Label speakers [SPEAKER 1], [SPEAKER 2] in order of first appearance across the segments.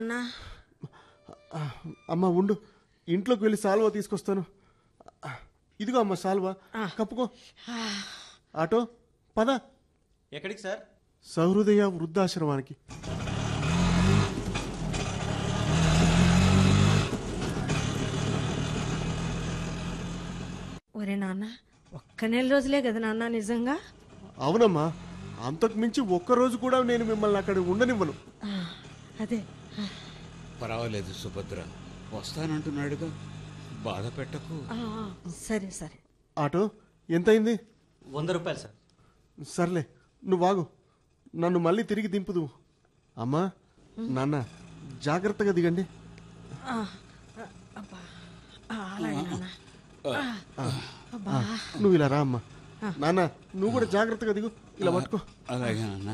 [SPEAKER 1] అన్నా
[SPEAKER 2] ఆ, అమ్మ ఉండు ఇంట్లోకి వెళ్ళి సాల్వా తీసుకొస్తాను ఆ, ఇదిగో అమ్మ సాల్వా కప్పుకో ఆటో పద
[SPEAKER 3] ఎక్కడికి సార్
[SPEAKER 2] సహృదయ వృద్ధాశ్రమానికి
[SPEAKER 1] ఒరే నాన్న ఒక్క నెల రోజులే కదా నాన్న నిజంగా
[SPEAKER 2] అవునమ్మా అంతకు మించి ఒక్కరోజు కూడా నేను మిమ్మల్ని అక్కడ ఉండనివ్వను
[SPEAKER 1] ఆ, అదే ఆ,
[SPEAKER 4] పర్వాలేదు సుభద్ర వస్తానంటున్నాడుగా బాధ పెట్టకు
[SPEAKER 1] ఆ, ఆ, సరే సరే
[SPEAKER 2] ఆటో ఎంతైంది
[SPEAKER 3] వంద రూపాయలు సార్
[SPEAKER 2] సర్లే నువ్వు ఆగు నన్ను మళ్ళీ తిరిగి దింపుదు అమ్మా నాన్న జాగ్రత్తగా దిగండి
[SPEAKER 1] ఆ, ఆ, అబ్బా ఆ, అలాగే నాన్న ఆ, అబ్బా
[SPEAKER 2] నువ్వు ఇలా రా అమ్మా నాన్న నువ్వు కూడా జాగ్రత్తగా దిగు ఇలా పట్టుకో
[SPEAKER 4] అలాగే నాన్న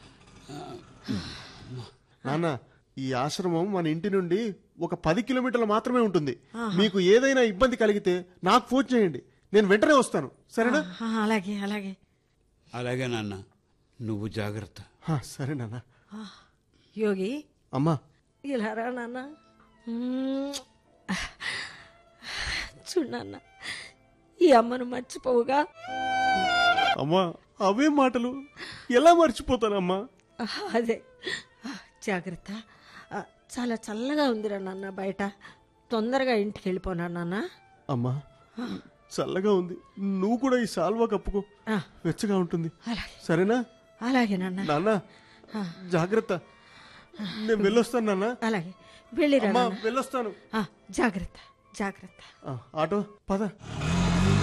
[SPEAKER 2] నాన్న ఈ ఆశ్రమం మన ఇంటి నుండి ఒక పది కిలోమీటర్లు మాత్రమే ఉంటుంది మీకు ఏదైనా ఇబ్బంది కలిగితే నాకు ఫోన్ చేయండి నేను వెంటనే వస్తాను సరేనా
[SPEAKER 1] ఆ, అలాగే అలాగే
[SPEAKER 4] అలాగే నాన్న నువ్వు జాగ్రత్త
[SPEAKER 2] హా, సరే నాన్న
[SPEAKER 1] ఆ, యోగి
[SPEAKER 2] అమ్మా
[SPEAKER 1] ఇలా రా నాన్న మ్మ్. చూడు నాన్న ఈ అమ్మను మర్చిపోవుగా
[SPEAKER 2] అమ్మా అవే మాటలు ఎలా మర్చిపోతానమ్మా
[SPEAKER 1] ఆ, అదే ఆ, జాగ్రత్త ఆ, చాలా చల్లగా ఉందిరా నాన్న బయట తొందరగా ఇంటికి వెళ్ళిపోనా నాన్న
[SPEAKER 2] అమ్మా చల్లగా ఉంది నువ్వు కూడా ఈ సాల్వా కప్పుకో
[SPEAKER 1] ఆ,
[SPEAKER 2] వెచ్చగా ఉంటుంది
[SPEAKER 1] అలాగే
[SPEAKER 2] సరేనా
[SPEAKER 1] అలాగే నాన్న
[SPEAKER 2] నాన్న జాగ్రత్త నేను వెళ్ళొస్తాను నాన్న
[SPEAKER 1] అలాగే వెళ్ళిరా
[SPEAKER 2] అమ్మా
[SPEAKER 1] నాన్న
[SPEAKER 2] వెళ్ళొస్తాను
[SPEAKER 1] ఆ, జాగ్రత్త జాగ్రత్త
[SPEAKER 2] ఆ, ఆటో పద